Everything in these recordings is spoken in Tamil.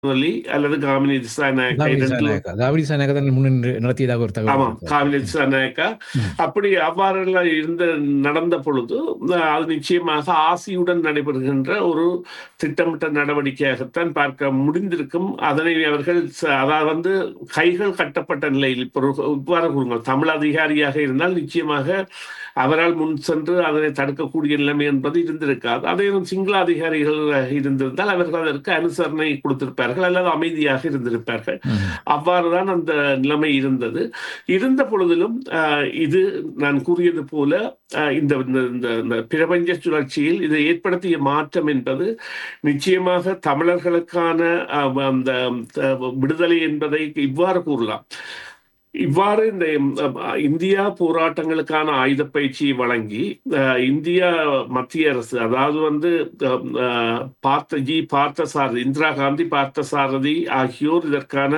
முரளி அல்லது காமினி திசாநாயக்கா தாவடி இரண்டு சாநாயக்கா தாவடி சாநாயக்கா தான் முன்னின்று நடத்தியதாக ஒரு தகவல் ஆமாம் இருக்கிறது. காமினி திசாநாயக்கா ம். அப்படி அவ்வாறெல்லாம் இருந்த நடந்த பொழுது அஹ், அது நிச்சயமாக ஆசியுடன் நடைபெறுகின்ற ஒரு திட்டமிட்ட நடவடிக்கையாகத்தான் பார்க்க முடிந்திருக்கும் அதனை அவர்கள் ச- அதாவது வந்து கைகள் கட்டப்பட்ட நிலையில் இப்போ ஒரு- இவ்வாறு கூறுங்கள் தமிழ் அதிகாரியாக இருந்தால் நிச்சயமாக அவரால் முன் சென்று அதனை தடுக்கக்கூடிய நிலைமை என்பது இருந்திருக்காது அதே சிங்கள அதிகாரிகள் இருந்திருந்தால் அவர்கள் அதற்கு அனுசரணை கொடுத்திருப்பார்கள் அல்லது அமைதியாக இருந்திருப்பார்கள் ம். அவ்வாறுதான் அந்த நிலைமை இருந்தது இருந்த பொழுதிலும் ஆஹ், இது நான் கூறியது போல ஆஹ், இந்த இந்த- இந்த இந்த பிரபஞ்ச சுழற்சியில் இது ஏற்படுத்திய மாற்றம் என்பது நிச்சயமாக தமிழர்களுக்கான ஆஹ், அந்த ஆஹ், விடுதலை என்பதை இவ்வாறு கூறலாம் இவ்வாறு இந்த அஹ், இந்தியா போராட்டங்களுக்கான ஆயுத பயிற்சியை வழங்கி அஹ், இந்தியா மத்திய அரசு அதாவது வந்து அஹ், அஹ், பார்த்த ஜி பார்த்தசாரதி இந்திரா காந்தி பார்த்தசாரதி ஆகியோர் இதற்கான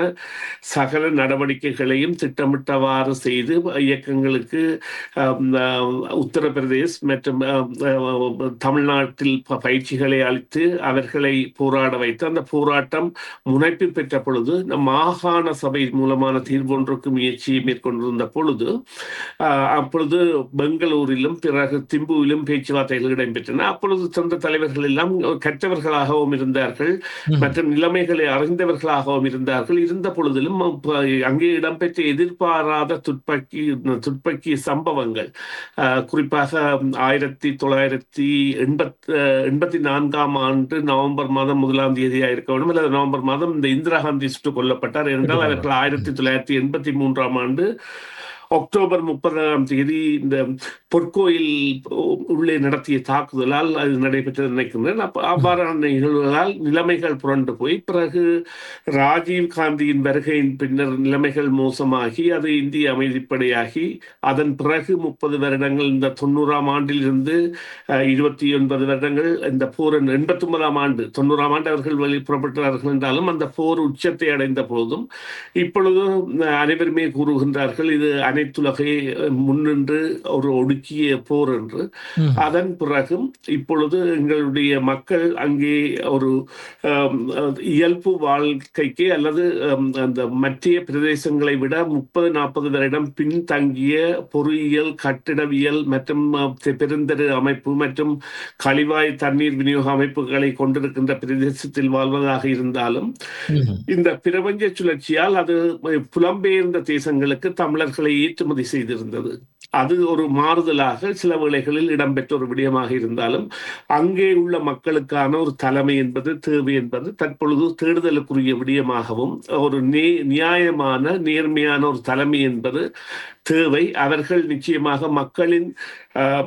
சகல நடவடிக்கைகளையும் திட்டமிட்டவாறு செய்து இயக்கங்களுக்கு அஹ், அஹ், உத்தரப்பிரதேஷ் மற்றும் அஹ், அஹ், தமிழ்நாட்டில் ப- பயிற்சிகளை அளித்து அவர்களை போராட வைத்து அந்த போராட்டம் முனைப்பு பெற்ற பொழுது நம் மாகாண சபை மூலமான தீர்வொன்றுக்கு முயற்சியை மேற்கொண்டிருந்த பொழுது ஆஹ், அப்பொழுது பெங்களூரிலும் பிறகு திம்புவிலும் பேச்சுவார்த்தைகள் இடம்பெற்றன அப்பொழுது சொந்த தலைவர்கள் எல்லாம் கற்றவர்களாகவும் இருந்தார்கள் ம். மற்றும் நிலைமைகளை அறிந்தவர்களாகவும் இருந்தார்கள் இருந்த பொழுதிலும் அப்ப அங்கே இடம்பெற்ற எதிர்பாராத துப்பாக்கி துப்பாக்கி சம்பவங்கள் ஆஹ், குறிப்பாக ஆயிரத்தி தொள்ளாயிரத்தி எண்பத் எண்பத்தி நான்காம் ஆண்டு நவம்பர் மாதம் முதலாம் தேதியாக இருக்க வேண்டும் அல்லது நவம்பர் மாதம் இந்த இந்திரா காந்தி சுட்டுக் கொல்லப்பட்டார் என்றால் அவர்கள் ஆயிரத்தி தொள்ளாயிரத்தி எண்பத்தி மூன்றாம் ஆண்டு அக்டோபர் முப்பதாம் தேதி இந்த பொற்கோயில் உள்ளே நடத்திய தாக்குதலால் அது நடைபெற்றது நினைக்கின்றேன் அப்ப அவ்வாறான நிகழ்வுகளால் நிலைமைகள் புரண்டு போய் பிறகு ராஜீவ் காந்தியின் வருகையின் பின்னர் நிலைமைகள் மோசமாகி அது இந்திய அமைதிப்படையாகி அதன் பிறகு முப்பது வருடங்கள் இந்த தொண்ணூறாம் ஆண்டிலிருந்து அஹ், இருபத்தி ஒன்பது வருடங்கள் இந்த போர் எண்பத்தி ஒன்பதாம் ஆண்டு தொண்ணூறாம் ஆண்டு அவர்கள் வெளி புறப்பட்டார்கள் என்றாலும் அந்த போர் உச்சத்தை அடைந்த போதும் இப்பொழுது அஹ், அனைவருமே கூறுகின்றார்கள் இது அனைத்துலகை அஹ், முன்னின்று ஒரு ஒடுக்கிய போர் என்று ம். அதன் பிறகும் இப்பொழுது எங்களுடைய மக்கள் அங்கே ஒரு ஆம், அஹ், இயல்பு வாழ்க்கைக்கு அல்லது ஆம், அந்த மற்ற பிரதேசங்களை விட முப்பது நாற்பது வருடம் பின்தங்கிய பொறியியல் கட்டிடவியல் மற்றும் அஹ், பெருந்தெரு அமைப்பு மற்றும் கழிவாய் தண்ணீர் விநியோக அமைப்புகளை கொண்டிருக்கின்ற பிரதேசத்தில் வாழ்வதாக இருந்தாலும் ம். இந்த பிரபஞ்ச சுழற்சியால் அது புலம்பெயர்ந்த தேசங்களுக்கு தமிழர்களை ஏற்றுமதி செய்திருந்தது அது ஒரு மாறுதலாக சில வேளைகளில் இடம்பெற்ற ஒரு விடயமாக இருந்தாலும் அங்கே உள்ள மக்களுக்கான ஒரு தலைமை என்பது தேவை என்பது தற்பொழுது தேடுதலுக்குரிய விடயமாகவும் ஒரு நே நியாயமான நேர்மையான ஒரு தலைமை என்பது தேவை அவர்கள் நிச்சயமாக மக்களின் ஆஹ்,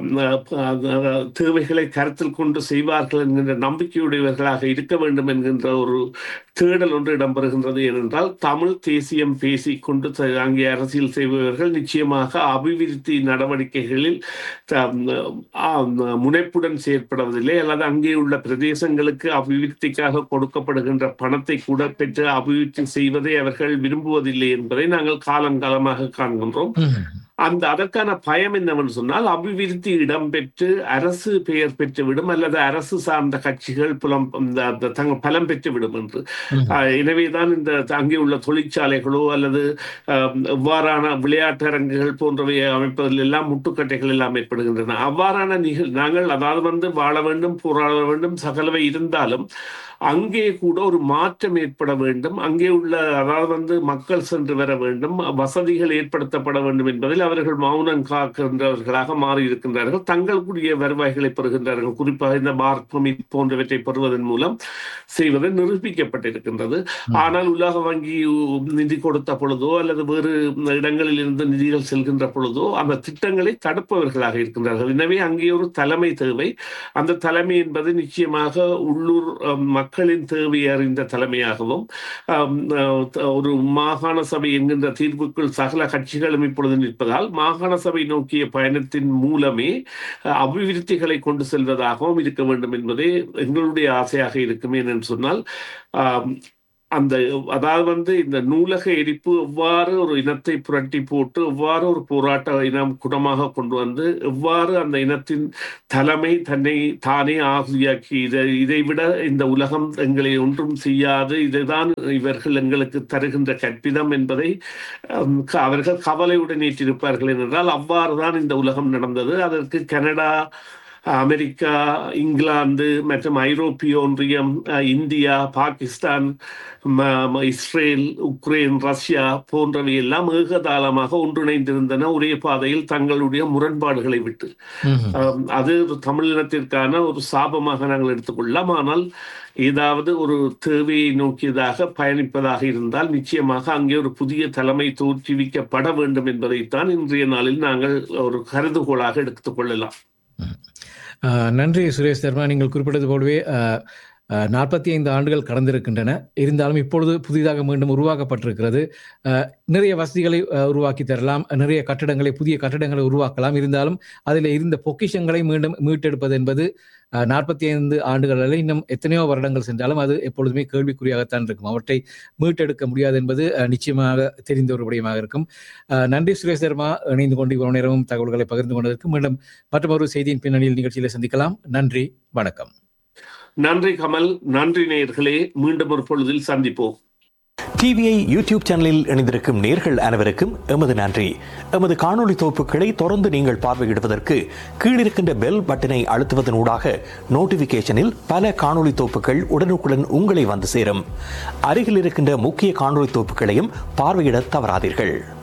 ஆஹ், தேவைகளை கருத்தில் கொண்டு செய்வார்கள் என்கின்ற நம்பிக்கையுடையவர்களாக இருக்க வேண்டும் என்கின்ற ஒரு தேடல் ஒன்று இடம்பெறுகின்றது ஏனென்றால் தமிழ் தேசியம் பேசி கொண்டு த- அங்கே அரசியல் செய்பவர்கள் நிச்சயமாக அபிவிருத்தி நடவடிக்கைகளில் த- ஆ, முனைப்புடன் செயற்படுவதில்லை அல்லது அங்கே உள்ள பிரதேசங்களுக்கு அபிவிருத்திக்காக கொடுக்கப்படுகின்ற பணத்தை கூட பெற்று அபிவிருத்தி செய்வதை அவர்கள் விரும்புவதில்லை என்பதை நாங்கள் காலங்காலமாக காண்கின்றோம் ம். அந்த அதற்கான பயம் என்னவென்று சொன்னால் அபிவிருத்தி இடம்பெற்று அரசு பெயர் பெற்றுவிடும் அல்லது அரசு சார்ந்த கட்சிகள் புலம் இந்த- அந்த தங்கள் பலம் பெற்றுவிடும் என்று ம். ஆஹ் எனவேதான் இந்த அங்கே உள்ள தொழிற்சாலைகளோ அல்லது ஆஹ், இவ்வாறான விளையாட்டரங்குகள் போன்றவை அமைப்பதில் எல்லாம் முட்டுக்கட்டைகள் எல்லாம் ஏற்படுகின்றன அவ்வாறான நிகழ் நாங்கள் அதாவது வந்து வாழ வேண்டும் போராட வேண்டும் சகலவை இருந்தாலும் அங்கே கூட ஒரு மாற்றம் ஏற்பட வேண்டும் அங்கே உள்ள அதாவது வந்து மக்கள் சென்று வர வேண்டும் வசதிகள் ஏற்படுத்தப்பட வேண்டும் என்பதில் அவர்கள் மௌனம் காக்கின்றவர்களாக மாறி இருக்கின்றார்கள் தங்களுக்குரிய வருவாய்களை பெறுகின்றார்கள் குறிப்பாக இந்த மார்க்கம் போன்றவற்றை பெறுவதன் மூலம் செய்வது நிரூபிக்கப்பட்டிருக்கின்றது ம். ஆனால் உலக வங்கி நிதி கொடுத்த பொழுதோ அல்லது வேறு இடங்களில் இருந்து நிதிகள் செல்கின்ற பொழுதோ அந்த திட்டங்களை தடுப்பவர்களாக இருக்கின்றார்கள் எனவே அங்கே ஒரு தலைமை தேவை அந்த தலைமை என்பது நிச்சயமாக உள்ளூர் அஹ், மக்களின் தேவை அறிந்த தலைமையாகவும் அஹ், அஹ், ஒரு மாகாண சபை என்கின்ற தீர்வுக்குள் சகல கட்சிகளும் இப்பொழுது நிற்பதால் மாகாண சபை நோக்கிய பயணத்தின் மூலமே அஹ், அபிவிருத்திகளை கொண்டு செல்வதாகவும் இருக்க வேண்டும் என்பதே எங்களுடைய ஆசையாக இருக்குமே என்று சொன்னால் ஆம், அந்த அதாவது வந்து இந்த நூலக எரிப்பு எவ்வாறு ஒரு இனத்தை புரட்டி போட்டு எவ்வாறு ஒரு போராட்ட இனம் குணமாக கொண்டு வந்து எவ்வாறு அந்த இனத்தின் தலைமை தன்னை தானே ஆகுதியாக்கி இதை இதை விட இந்த உலகம் எங்களை ஒன்றும் செய்யாது இதுதான் இவர்கள் எங்களுக்கு தருகின்ற கற்பிதம் என்பதை ஹம், க- அவர்கள் கவலையுடன் ஏற்றிருப்பார்கள் என்றால் அவ்வாறு தான் இந்த உலகம் நடந்தது அதற்கு கனடா அமெரிக்கா இங்கிலாந்து மற்றும் ஐரோப்பிய ஒன்றியம் அஹ், இந்தியா பாகிஸ்தான் ம- ம- இஸ்ரேல் உக்ரைன் ரஷ்யா போன்றவை எல்லாம் ஏகதாளமாக ஒன்றிணைந்திருந்தன ஒரே பாதையில் தங்களுடைய முரண்பாடுகளை விட்டு ம்ஹும். ஆம், அது ஒரு தமிழினத்திற்கான ஒரு சாபமாக நாங்கள் எடுத்துக்கொள்ளலாம் ஆனால் ஏதாவது ஒரு தேவையை நோக்கியதாக பயணிப்பதாக இருந்தால் நிச்சயமாக அங்கே ஒரு புதிய தலைமை தோற்றுவிக்கப்பட வேண்டும் என்பதைத்தான் இன்றைய நாளில் நாங்கள் ஒரு கருதுகோளாக எடுத்துக்கொள்ளலாம் ஆஹ் நன்றி சுரேஷ் சர்மா நீங்கள் குறிப்பிட்டது போலவே நாற்பத்தி ஐந்து ஆண்டுகள் கடந்திருக்கின்றன இருந்தாலும் இப்பொழுது புதிதாக மீண்டும் உருவாக்கப்பட்டிருக்கிறது ஆஹ் நிறைய வசதிகளை ஆஹ் உருவாக்கி தரலாம் நிறைய கட்டடங்களை புதிய கட்டடங்களை உருவாக்கலாம் இருந்தாலும் அதில் இருந்த பொக்கிஷங்களை மீண்டும் மீட்டெடுப்பது என்பது நாற்பத்தி ஐந்து ஆண்டுகளில் இன்னும் எத்தனையோ வருடங்கள் சென்றாலும் அது எப்பொழுதுமே கேள்விக்குறியாகத்தான் இருக்கும் அவற்றை மீட்டெடுக்க முடியாது என்பது ஆஹ் நிச்சயமாக தெரிந்த ஒரு விடயமாக இருக்கும் ஆஹ் நன்றி சுரேஷ் சர்மா இணைந்து கொண்டு இவ்வளவு நேரமும் தகவல்களை பகிர்ந்து கொண்டதற்கு மீண்டும் மற்றொரு செய்தியின் பின்னணியில் நிகழ்ச்சியில் சந்திக்கலாம் நன்றி வணக்கம் நன்றி கமல் நன்றி நேயர்களே மீண்டும் ஒரு பொழுதில் சந்திப்போம் டிவிஐ யூடியூப் சேனலில் இணைந்திருக்கும் நேர்கள் அனைவருக்கும் எமது நன்றி எமது காணொளி தொகுப்புகளை தொடர்ந்து நீங்கள் பார்வையிடுவதற்கு கீழிருக்கின்ற பெல் பட்டனை அழுத்துவதன் ஊடாக நோட்டிபிகேஷனில் பல காணொளி தொகுப்புகள் உடனுக்குடன் உங்களை வந்து சேரும் அருகில் இருக்கின்ற முக்கிய காணொளி தொகுப்புகளையும் பார்வையிட தவறாதீர்கள்